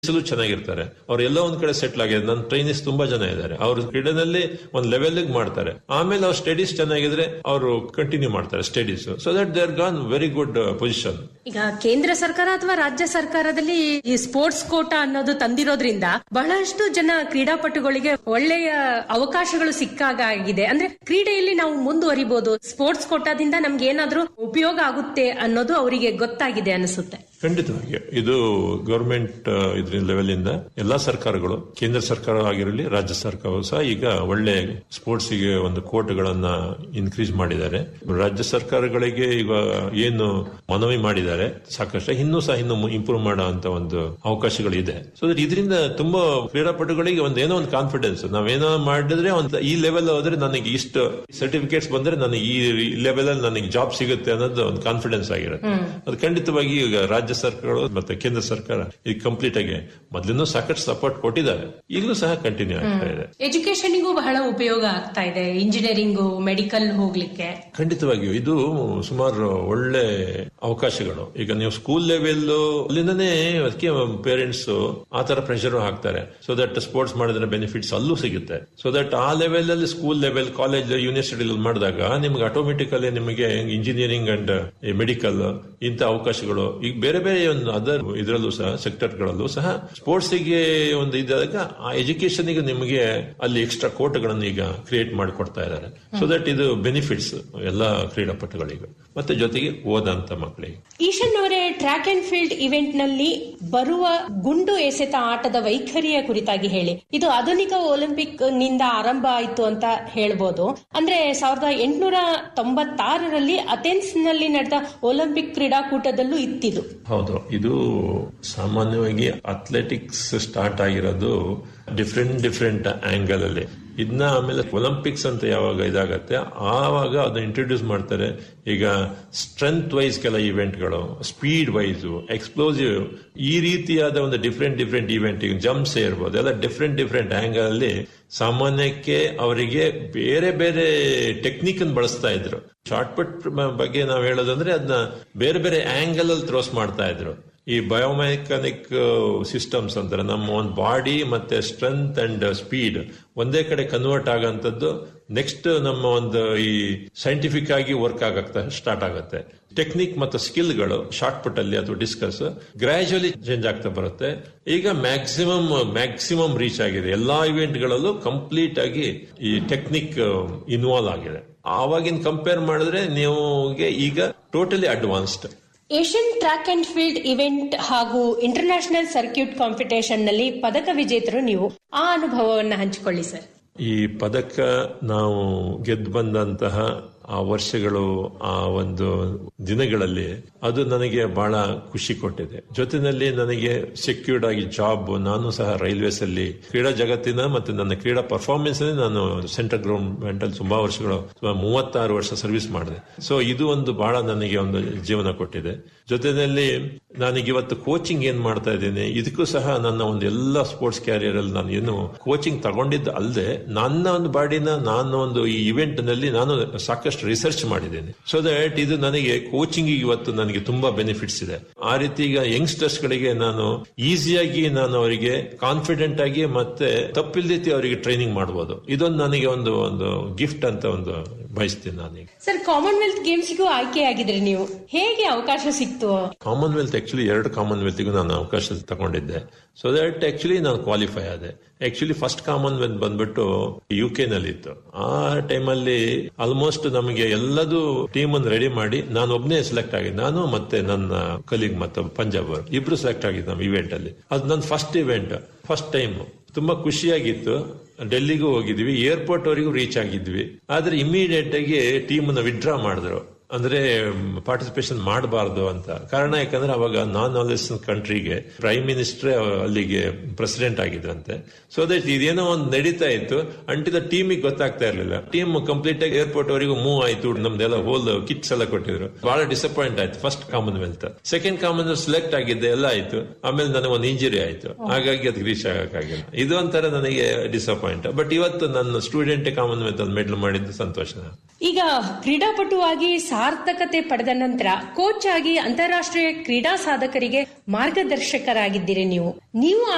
ಸ್ಟಡೀಸಲ್ಲೂ ಚೆನ್ನಾಗಿರ್ತಾರೆ ಅವ್ರು ಎಲ್ಲ ಒಂದ್ ಕಡೆ ಸೆಟ್ಲ್ ಆಗಿದೆ ನನ್ನ ಟ್ರೈನಿಸ್ ತುಂಬಾ ಜನ ಇದ್ದಾರೆ ಅವ್ರ ಕ್ರೀಡೆನಲ್ಲಿ ಒಂದ್ ಲೆವೆಲ್ ಮಾಡ್ತಾರೆ ಆಮೇಲೆ ಅವ್ರ ಸ್ಟಡೀಸ್ ಚೆನ್ನಾಗಿದ್ರೆ ಅವರು ಕಂಟಿನ್ಯೂ ಮಾಡ್ತಾರೆ studies so that they are gone very good position ಈಗ ಕೇಂದ್ರ ಸರ್ಕಾರ ಅಥವಾ ರಾಜ್ಯ ಸರ್ಕಾರದಲ್ಲಿ ಈ ಸ್ಪೋರ್ಟ್ಸ್ ಕೋಟಾ ಅನ್ನೋದು ತಂದಿರೋದ್ರಿಂದ ಬಹಳಷ್ಟು ಜನ ಕ್ರೀಡಾಪಟುಗಳಿಗೆ ಒಳ್ಳೆಯ ಅವಕಾಶಗಳು ಸಿಕ್ಕಾಗ ಆಗಿದೆ ಅಂದ್ರೆ ಕ್ರೀಡೆಯಲ್ಲಿ ನಾವು ಮುಂದುವರಿಬಹುದು ಸ್ಪೋರ್ಟ್ಸ್ ಕೋಟಾದಿಂದ ನಮ್ಗೆ ಏನಾದ್ರೂ ಉಪಯೋಗ ಆಗುತ್ತೆ ಅನ್ನೋದು ಅವರಿಗೆ ಗೊತ್ತಾಗಿದೆ ಅನಿಸುತ್ತೆ ಖಂಡಿತವಾಗಿ ಇದು ಗವರ್ಮೆಂಟ್ ಇದ್ರ ಲೆವೆಲ್ ಇಂದ ಎಲ್ಲಾ ಸರ್ಕಾರಗಳು ಕೇಂದ್ರ ಸರ್ಕಾರ ಆಗಿರಲಿ ರಾಜ್ಯ ಸರ್ಕಾರವು ಸಹ ಈಗ ಒಳ್ಳೆ ಸ್ಪೋರ್ಟ್ಸ್ ಗೆ ಒಂದು ಕೋರ್ಟ್ಗಳನ್ನ ಇನ್ಕ್ರೀಸ್ ಮಾಡಿದ್ದಾರೆ ರಾಜ್ಯ ಸರ್ಕಾರಗಳಿಗೆ ಈಗ ಏನು ಮನವಿ ಮಾಡಿದ್ದಾರೆ ಸಾಕಷ್ಟು ಇನ್ನೂ ಸಹ ಇನ್ನು ಇಂಪ್ರೂವ್ ಮಾಡೋ ಅಂತ ಒಂದು ಅವಕಾಶಗಳು ಇದೆ ಸೊ ಇದರಿಂದ ತುಂಬಾ ಕ್ರೀಡಾಪಟುಗಳಿಗೆ ಒಂದು ಏನೋ ಒಂದು ಕಾನ್ಫಿಡೆನ್ಸ್ ನಾವೇನೋ ಮಾಡಿದ್ರೆ ಒಂದು ಈ ಲೆವೆಲ್ ಹೋದ್ರೆ ನನಗೆ ಇಷ್ಟು ಸರ್ಟಿಫಿಕೇಟ್ಸ್ ಬಂದ್ರೆ ನನಗೆ ಈ ಲೆವೆಲ್ ಅಲ್ಲಿ ನನಗೆ ಜಾಬ್ ಸಿಗುತ್ತೆ ಅನ್ನೋದು ಒಂದು ಕಾನ್ಫಿಡೆನ್ಸ್ ಆಗಿರುತ್ತೆ ಅದು ಖಂಡಿತವಾಗಿ ಈಗ ರಾಜ್ಯ ಸರ್ಕಾರಗಳು ಮತ್ತೆ ಕೇಂದ್ರ ಸರ್ಕಾರ ಈಗ ಕಂಪ್ಲೀಟ್ ಆಗಿ ಮೊದಲಿನೂ ಸಾಕಷ್ಟು ಸಪೋರ್ಟ್ ಕೊಟ್ಟಿದ್ದಾರೆ ಈಗಲೂ ಸಹ ಕಂಟಿನ್ಯೂ ಆಗ್ತಾ ಇದೆ ಎಜುಕೇಶನ್ಗೂ ಬಹಳ ಉಪಯೋಗ ಆಗ್ತಾ ಇದೆ ಇಂಜಿನಿಯರಿಂಗು ಮೆಡಿಕಲ್ ಹೋಗ್ಲಿಕ್ಕೆ ಖಂಡಿತವಾಗಿಯೂ ಇದು ಸುಮಾರು ಒಳ್ಳೆ ಅವಕಾಶಗಳು ಈಗ ನೀವು ಸ್ಕೂಲ್ ಲೆವೆಲ್ ಅಲ್ಲಿಂದನೇ ಅದಕ್ಕೆ ಪೇರೆಂಟ್ಸ್ ಆ ತರ ಪ್ರೆಷರ್ ಹಾಕ್ತಾರೆ ಸೊ ದಟ್ ಸ್ಪೋರ್ಟ್ಸ್ ಮಾಡಿದ್ರೆ ಬೆನಿಫಿಟ್ಸ್ ಅಲ್ಲೂ ಸಿಗುತ್ತೆ ಸೊ ದಟ್ ಆ ಲೆವೆಲ್ ಅಲ್ಲಿ ಸ್ಕೂಲ್ ಲೆವೆಲ್ ಕಾಲೇಜ್ ಯೂನಿವರ್ಸಿಟಿ ಮಾಡಿದಾಗ ನಿಮ್ಗೆ ಆಟೋಮೆಟಿಕಲಿ ನಿಮಗೆ ಇಂಜಿನಿಯರಿಂಗ್ ಅಂಡ್ ಮೆಡಿಕಲ್ ಇಂಥ ಅವಕಾಶಗಳು ಈಗ ಬೇರೆ ಬೇರೆ ಒಂದು ಅದರ್ ಇದರಲ್ಲೂ ಸಹ ಸೆಕ್ಟರ್ಗಳಲ್ಲೂ ಸಹ ಸ್ಪೋರ್ಟ್ಸ್ ಗೆ ಒಂದು ಇದ್ದಾಗ ಆ ಎಜುಕೇಶನ್ ಗೆ ನಿಮಗೆ ಅಲ್ಲಿ ಎಕ್ಸ್ಟ್ರಾ ಕೋರ್ಟ್ಗಳನ್ನು ಈಗ ಕ್ರಿಯೇಟ್ ಮಾಡಿಕೊಡ್ತಾ ಇದ್ದಾರೆ ಸೊ ದಟ್ ಇದು ಬೆನಿಫಿಟ್ಸ್ ಎಲ್ಲ ಕ್ರೀಡಾಪಟುಗಳಿಗೆ ಮತ್ತೆ ಜೊತೆಗೆ ಓದಂತ ಮಕ್ಕಳಿಗೆ ಈಶನ್ ಅವರೇ ಟ್ರ್ಯಾಕ್ ಅಂಡ್ ಫೀಲ್ಡ್ ಇವೆಂಟ್ ನಲ್ಲಿ ಬರುವ ಗುಂಡು ಎಸೆತ ಆಟದ ವೈಖರಿಯ ಕುರಿತಾಗಿ ಹೇಳಿ ಇದು ಆಧುನಿಕ ಒಲಿಂಪಿಕ್ ನಿಂದ ಆರಂಭ ಆಯಿತು ಅಂತ ಹೇಳ್ಬೋದು ಅಂದ್ರೆ ಸಾವಿರದ ಎಂಟುನೂರ ತೊಂಬತ್ತಾರರಲ್ಲಿ ಅಥೆನ್ಸ್ ನಲ್ಲಿ ನಡೆದ ಒಲಿಂಪಿಕ್ ಕ್ರೀಡಾಕೂಟದಲ್ಲೂ ಇತ್ತಿದು ಹೌದು ಇದು ಸಾಮಾನ್ಯವಾಗಿ ಅಥ್ಲೆಟಿಕ್ಸ್ ಸ್ಟಾರ್ಟ್ ಆಗಿರೋದು ಡಿಫ್ರೆಂಟ್ ಡಿಫ್ರೆಂಟ್ ಆಂಗಲ್ ಅಲ್ಲಿ ಇದನ್ನ ಆಮೇಲೆ ಒಲಿಂಪಿಕ್ಸ್ ಅಂತ ಯಾವಾಗ ಇದಾಗತ್ತೆ ಆವಾಗ ಅದನ್ನ ಇಂಟ್ರೊಡ್ಯೂಸ್ ಮಾಡ್ತಾರೆ ಈಗ ಸ್ಟ್ರೆಂತ್ ವೈಸ್ ಕೆಲ ಇವೆಂಟ್ಗಳು ಸ್ಪೀಡ್ ವೈಸ್ ಎಕ್ಸ್ಪ್ಲೋಸಿವ್ ಈ ರೀತಿಯಾದ ಒಂದು ಡಿಫ್ರೆಂಟ್ ಡಿಫ್ರೆಂಟ್ ಇವೆಂಟ್ ಈಗ ಜಂಪ್ಸ್ ಇರ್ಬೋದು ಎಲ್ಲ ಡಿಫ್ರೆಂಟ್ ಡಿಫ್ರೆಂಟ್ ಆಂಗಲ್ ಅಲ್ಲಿ ಸಾಮಾನ್ಯಕ್ಕೆ ಅವರಿಗೆ ಬೇರೆ ಬೇರೆ ಟೆಕ್ನಿಕ್ ಅನ್ನು ಬಳಸ್ತಾ ಇದ್ರು ಶಾರ್ಟ್ ಪುಟ್ ಬಗ್ಗೆ ನಾವು ಹೇಳೋದಂದ್ರೆ ಅದನ್ನ ಬೇರೆ ಬೇರೆ ಆಂಗಲ್ ಅಲ್ಲಿ ಥ್ರೋಸ್ ಮಾಡ್ತಾ ಇದ್ರು ಈ ಬಯೋಮೆಕಾನಿಕ್ ಸಿಸ್ಟಮ್ಸ್ ಅಂದ್ರೆ ನಮ್ಮ ಒಂದು ಬಾಡಿ ಮತ್ತೆ ಸ್ಟ್ರೆಂತ್ ಅಂಡ್ ಸ್ಪೀಡ್ ಒಂದೇ ಕಡೆ ಕನ್ವರ್ಟ್ ಆಗಂತದ್ದು ನೆಕ್ಸ್ಟ್ ನಮ್ಮ ಒಂದು ಈ ಸೈಂಟಿಫಿಕ್ ಆಗಿ ವರ್ಕ್ ಆಗಕ್ಕೆ ಸ್ಟಾರ್ಟ್ ಆಗುತ್ತೆ ಟೆಕ್ನಿಕ್ ಮತ್ತು ಸ್ಕಿಲ್ಗಳು ಶಾರ್ಟ್ ಪುಟ್ ಅಲ್ಲಿ ಅದು ಡಿಸ್ಕಸ್ ಗ್ರಾಜುವಲಿ ಚೇಂಜ್ ಆಗ್ತಾ ಬರುತ್ತೆ ಈಗ ಮ್ಯಾಕ್ಸಿಮಮ್ ಮ್ಯಾಕ್ಸಿಮಮ್ ರೀಚ್ ಆಗಿದೆ ಎಲ್ಲಾ ಇವೆಂಟ್ಗಳಲ್ಲೂ ಕಂಪ್ಲೀಟ್ ಆಗಿ ಈ ಟೆಕ್ನಿಕ್ ಇನ್ವಾಲ್ವ್ ಆಗಿದೆ ಆವಾಗಿನ ಕಂಪೇರ್ ಮಾಡಿದ್ರೆ ನೀವು ಈಗ totally advanced Asian track and field event ಹಾಗೂ ಇಂಟರ್ನ್ಯಾಷನಲ್ ಸರ್ಕ್ಯೂಟ್ ಕಾಂಪಿಟೇಷನ್ ನಲ್ಲಿ ಪದಕ ವಿಜೇತರು ನೀವು ಆ ಅನುಭವವನ್ನು ಹಂಚಿಕೊಳ್ಳಿ ಸರ್ ಈ ಪದಕ ನಾವು ಗೆದ್ದು ಬಂದಂತಹ ಆ ವರ್ಷಗಳು ಆ ಒಂದು ದಿನಗಳಲ್ಲಿ ಅದು ನನಗೆ ಬಹಳ ಖುಷಿ ಕೊಟ್ಟಿದೆ ಜೊತೆಯಲ್ಲಿ ನನಗೆ ಸೆಕ್ಯೂರ್ಡ್ ಆಗಿ ಜಾಬ್ ನಾನು ಸಹ ರೈಲ್ವೇಸ್ ಅಲ್ಲಿ ಕ್ರೀಡಾ ಜಗತ್ತಿನ ಮತ್ತೆ ನನ್ನ ಕ್ರೀಡಾ ಪರ್ಫಾರ್ಮೆನ್ಸ್ ನಾನು ಸೆಂಟ್ರಲ್ ಗವರ್ಮೆಂಟ್ ಅಲ್ಲಿ ತುಂಬಾ ವರ್ಷಗಳು ಮೂವತ್ತಾರು ವರ್ಷ ಸರ್ವಿಸ್ ಮಾಡಿದೆ ಸೊ ಇದು ಒಂದು ಬಹಳ ನನಗೆ ಒಂದು ಜೀವನ ಕೊಟ್ಟಿದೆ ಜೊತೆಯಲ್ಲಿ ನಾನೀಗ ಇವತ್ತು ಕೋಚಿಂಗ್ ಏನ್ ಮಾಡ್ತಾ ಇದ್ದೀನಿ ಇದಕ್ಕೂ ಸಹ ನನ್ನ ಒಂದು ಎಲ್ಲ ಸ್ಪೋರ್ಟ್ಸ್ ಕ್ಯಾರಿಯರ್ ಅಲ್ಲಿ ನಾನು ಏನು ಕೋಚಿಂಗ್ ತಗೊಂಡಿದ್ದು ಅಲ್ಲದೆ ನನ್ನ ಒಂದು ಬಾಡಿನ ನಾನು ಒಂದು ಈ ಇವೆಂಟ್ ನಲ್ಲಿ ನಾನು ಸಾಕಷ್ಟು ರಿಸರ್ಚ್ ಮಾಡಿದ್ದೇನೆ ಸೊ ದಟ್ ಇದು ನನಗೆ ಕೋಚಿಂಗ್ ಇವತ್ತು ನನಗೆ ತುಂಬಾ ಬೆನಿಫಿಟ್ಸ್ ಇದೆ ಆ ರೀತಿ ಈಗ ಯಂಗ್ಸ್ಟರ್ಸ್ ಗಳಿಗೆ ನಾನು ಈಸಿಯಾಗಿ ನಾನು ಅವರಿಗೆ ಕಾನ್ಫಿಡೆಂಟ್ ಆಗಿ ಮತ್ತೆ ತಪ್ಪಿಲ್ದೈತಿ ಅವರಿಗೆ ಟ್ರೈನಿಂಗ್ ಮಾಡಬಹುದು ಇದೊಂದು ನನಗೆ ಒಂದು ಒಂದು ಗಿಫ್ಟ್ ಅಂತ ಒಂದು ಬಯಸ್ತೀನಿ ನಾನೀಗ ಸರ್ ಕಾಮನ್ವೆಲ್ತ್ ಗೇಮ್ಸ್ಗೂ ಆಯ್ಕೆಯಾಗಿದ್ರಿ ನೀವು ಹೇಗೆ ಅವಕಾಶ ಸಿಕ್ತು ಕಾಮನ್ವೆಲ್ತ್ ಆಕ್ಚುಲಿ ಎರಡು ಕಾಮನ್ವೆಲ್ತ್ಗೂ ನಾನು ಅವಕಾಶ ತಗೊಂಡಿದ್ದೆ ಸೊ ದಟ್ ಆಕ್ಚುಲಿ ನಾನು ಕ್ವಾಲಿಫೈ ಆದೆ ಆಕ್ಚುಲಿ ಫಸ್ಟ್ ಕಾಮನ್ವೆಲ್ತ್ ಬಂದ್ಬಿಟ್ಟು ಯು ಕೆ ನಲ್ಲಿ ಇತ್ತು ಆ ಟೈಮಲ್ಲಿ ಆಲ್ಮೋಸ್ಟ್ ನಮಗೆ ಎಲ್ಲದೂ ಟೀಮ್ ಅನ್ನು ರೆಡಿ ಮಾಡಿ ನಾನು ಒಬ್ಬನೇ ಸೆಲೆಕ್ಟ್ ಆಗಿದ್ದೆ ನಾನು ಮತ್ತೆ ನನ್ನ ಕಲೀಗ್ ಮತ್ತೆ ಪಂಜಾಬ್ ಅವರು ಇಬ್ರು ಸೆಲೆಕ್ಟ್ ಆಗಿದ್ದು ನಮ್ಮ ಇವೆಂಟ್ ಅಲ್ಲಿ ಅದು ನನ್ನ ಫಸ್ಟ್ ಇವೆಂಟ್ ಫಸ್ಟ್ ಟೈಮ್ ತುಂಬಾ ಖುಷಿಯಾಗಿತ್ತು ಡೆಲ್ಲಿಗೂ ಹೋಗಿದ್ವಿ ಏರ್ಪೋರ್ಟ್ ವರೆಗೂ ರೀಚ್ ಆಗಿದ್ವಿ ಆದ್ರೆ ಇಮಿಡಿಯೇಟ್ ಆಗಿ ಟೀಮ್ ನ ವಿಡ್ರಾ ಮಾಡಿದ್ರು ಅಂದ್ರೆ ಪಾರ್ಟಿಸಿಪೇಷನ್ ಮಾಡಬಾರ್ದು ಅಂತ ಕಾರಣ ಯಾಕಂದ್ರೆ ಅವಾಗ ನಾನ್ ನಾಲೆಜ್ ಕಂಟ್ರಿಗೆ ಪ್ರೈಮ್ ಮಿನಿಸ್ಟರ್ ಅಲ್ಲಿಗೆ ಪ್ರೆಸಿಡೆಂಟ್ ಆಗಿದ್ರಂತೆ ಸೊ ದಟ್ ಇದೇನೋ ಒಂದು ನಡೀತಾ ಇತ್ತು ಅಂಟಿದ ಟೀಮಿಗೆ ಗೊತ್ತಾಗ್ತಾ ಇರ್ಲಿಲ್ಲ ಟೀಮ್ ಕಂಪ್ಲೀಟ್ ಆಗಿ ಏರ್ಪೋರ್ಟ್ ವರೆಗೂ ಮೂವ್ ಆಯ್ತು ನಮ್ದೆಲ್ಲ ಹೋಲ್ ಕಿಟ್ಸ್ ಎಲ್ಲ ಕೊಟ್ಟಿದ್ರು ಬಹಳ ಡಿಸಪಾಯಿಂಟ್ ಆಯ್ತು first Commonwealth second Commonwealth select ಆಗಿದ್ದೆ ಎಲ್ಲ ಆಯ್ತು ಆಮೇಲೆ ನನಗೆ ಒಂದು ಇಂಜುರಿ ಆಯ್ತು ಹಾಗಾಗಿ ಅದಕ್ಕೆ ರೀಚ್ ಆಗಕ್ಕಾಗಿಲ್ಲ ಇದು ಒಂಥರ ನನಗೆ ಡಿಸಪಾಯಿಂಟ್ ಬಟ್ ಇವತ್ತು ನನ್ನ ಸ್ಟೂಡೆಂಟ್ ಕಾಮನ್ವೆಲ್ತ್ ಅಲ್ಲಿ ಮೆಡಲ್ ಮಾಡಿದ್ದು ಸಂತೋಷ ಈಗ ಕ್ರೀಡಾಪಟುವಾಗಿ ಸಾರ್ಥಕತೆ ಪಡೆದ ನಂತರ ಕೋಚ್ ಆಗಿ ಅಂತಾರಾಷ್ಟ್ರೀಯ ಕ್ರೀಡಾ ಸಾಧಕರಿಗೆ ಮಾರ್ಗದರ್ಶಕರಾಗಿದ್ದೀರಿ ನೀವು ನೀವು